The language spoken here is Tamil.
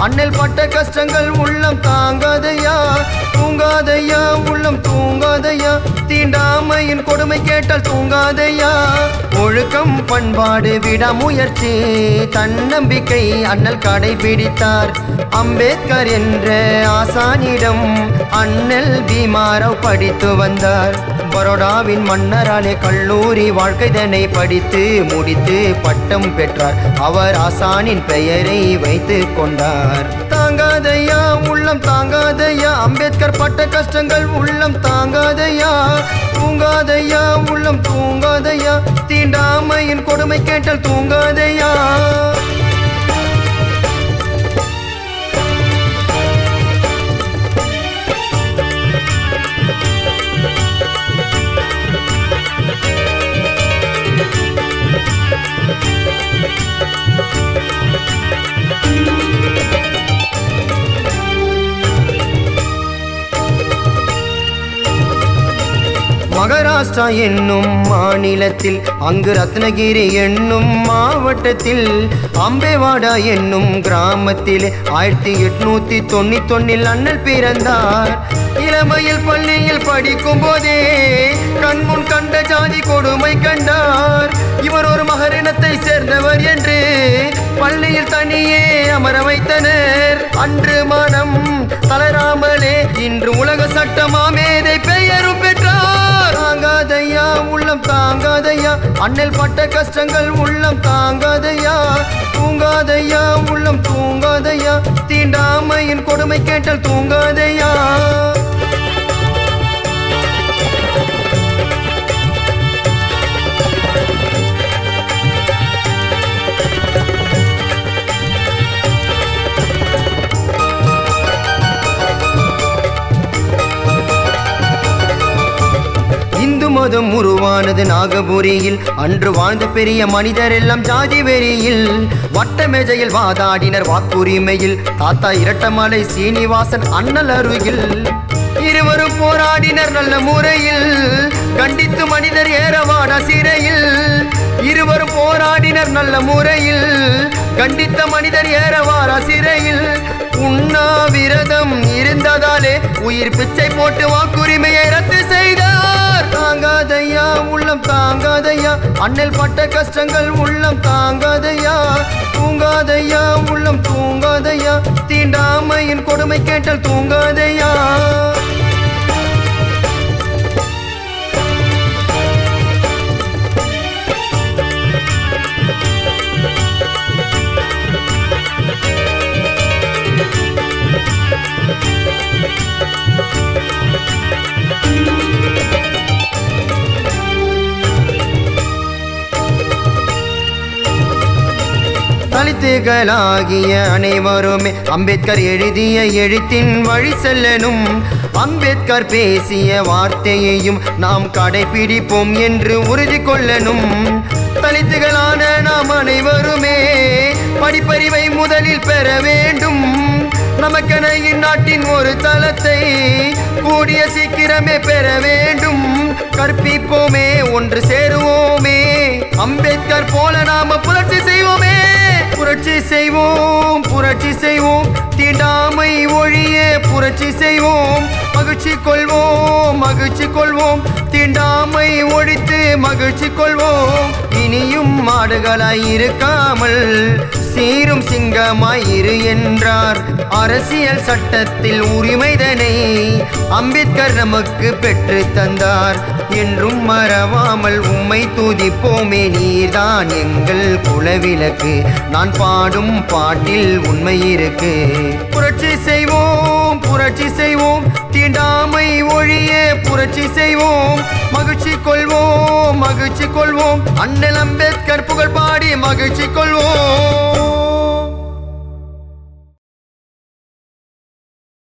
அண்ணல் பட்ட கஷ்டங்கள் உள்ளம் தாங்காதையா தூங்காதையா உள்ளம் தூங்காதையா தீண்டாமையின் கொடுமை கேட்டால் தூங்காதையா ஒழுக்கம் பண்பாடு விடாமுயற்சி தன்னம்பிக்கை அண்ணல் கடைபிடித்தார் அம்பேத்கர் என்ற ஆசானிடம் அண்ணல் பீமாராவ் படித்து வந்தார் பரோடாவின் மன்னராலே கல்லூரி வாழ்க்கைதனை படித்து முடித்து பட்டம் பெற்றார் அவர் ஆசானின் பெயரை வைத்து கொண்டார் தாங்காதையா உள்ளம் தாங்காதையா அம்பேத்கர் பட்ட கஷ்டங்கள் உள்ளம் தாங்காதையா தூங்காதையா உள்ளம் தூங்காதையா தீண்டாமையின் கொடுமை கேட்டால் தூங்காதையா மகாராஷ்டிரா என்னும் மாநிலத்தில் அங்கு ரத்னகிரி என்னும் மாவட்டத்தில் அம்பேவாடா என்னும் கிராமத்தில் ஆயிரத்தி எட்நூத்தி தொண்ணூத்தி ஒன்னில் அண்ணல் பிறந்தார் இளமையில் பள்ளியில் படிக்கும் போதே கண்முன் கண்ட ஜாதி கொடுமை கண்டார் இவர் ஒரு மகரினத்தை சேர்ந்தவர் என்று பள்ளியில் தனியே அமர வைத்தனர் அன்று மனம் தளராமலே இன்று உலக சட்டமா மேதை பெயரும் பெற்றார் தாங்காதையா உள்ளம் தாங்காதையா அண்ணல் பட்ட கஷ்டங்கள் உள்ளம் தாங்காதையா தூங்காதையா உள்ளம் தூங்காதையா தீண்டாமையின் கொடுமை கேட்டால் தூங்காதையா இந்து மதம் உருவானது நாகபுரியில் அன்று வாழ்ந்த பெரிய மனிதர் எல்லாம் ஜாதி வெறியில் வட்ட மேஜையில் வாதாடினர் வாக்குரிமையில் தாத்தா இரட்டமலை சீனிவாசன் அண்ணல் அருகில் இருவரும் போராடினர் நல்ல முறையில் கண்டித்து மனிதர் ஏறவாட சிறையில் இருவரும் போராடினர் நல்ல முறையில் கண்டித்த மனிதர் ஏறவார சிறையில் உண்ணாவிரதம் இருந்ததாலே உயிர் பிச்சை போட்டு வாக்குரிமையை ரத்து செய்தார் தாங்காதையா உள்ளம் தாங்காதையா அண்ணல் பட்ட கஷ்டங்கள் உள்ளம் தாங்காதையா தூங்காதையா உள்ளம் தூங்காதையா தீண்டாமையின் கொடுமை கேட்டால் தூங்காதையா தலித்துகளாகிய அனைவருமே அம்பேத்கர் எழுதிய எழுத்தின் வழி செல்லணும் அம்பேத்கர் பேசிய வார்த்தையையும் நாம் கடைபிடிப்போம் என்று உறுதி கொள்ளணும் தலித்துகளான நாம் அனைவருமே படிப்பறிவை முதலில் பெற வேண்டும் நமக்கென இந்நாட்டின் ஒரு தளத்தை கூடிய சீக்கிரமே பெற வேண்டும் கற்பிப்போமே ஒன்று சேருவோமே அம்பேத்கர் போல நாம புரட்சி செய்வோமே புரட்சி செய்வோம் புரட்சி செய்வோம் தீண்டாமை ஒழிய புரட்சி செய்வோம் மகிழ்ச்சி கொள்வோம் மகிழ்ச்சி கொள்வோம் தீண்டாமை ஒழித்து மகிழ்ச்சி கொள்வோம் இனியும் மாடுகளாய் இருக்காமல் சீரும் சிங்கமாய் இரு என்றார் அரசியல் சட்டத்தில் உரிமைதனை அம்பேத்கர் நமக்கு பெற்று தந்தார் என்றும் மறவாமல் உம்மை துதிப்போமே நீர்தான் எங்கள் குலவிளக்கு நான் பாடும் பாட்டில் உண்மை இருக்கு புரட்சி செய்வோம் புரட்சி செய்வோம் தீண்டாமை ஒழிய புரட்சி செய்வோம் மகிழ்ச்சி கொள்வோம் மகிழ்ச்சி கொள்வோம் அண்ணல் அம்பேத்கர் புகழ் பாடி மகிழ்ச்சி கொள்வோம்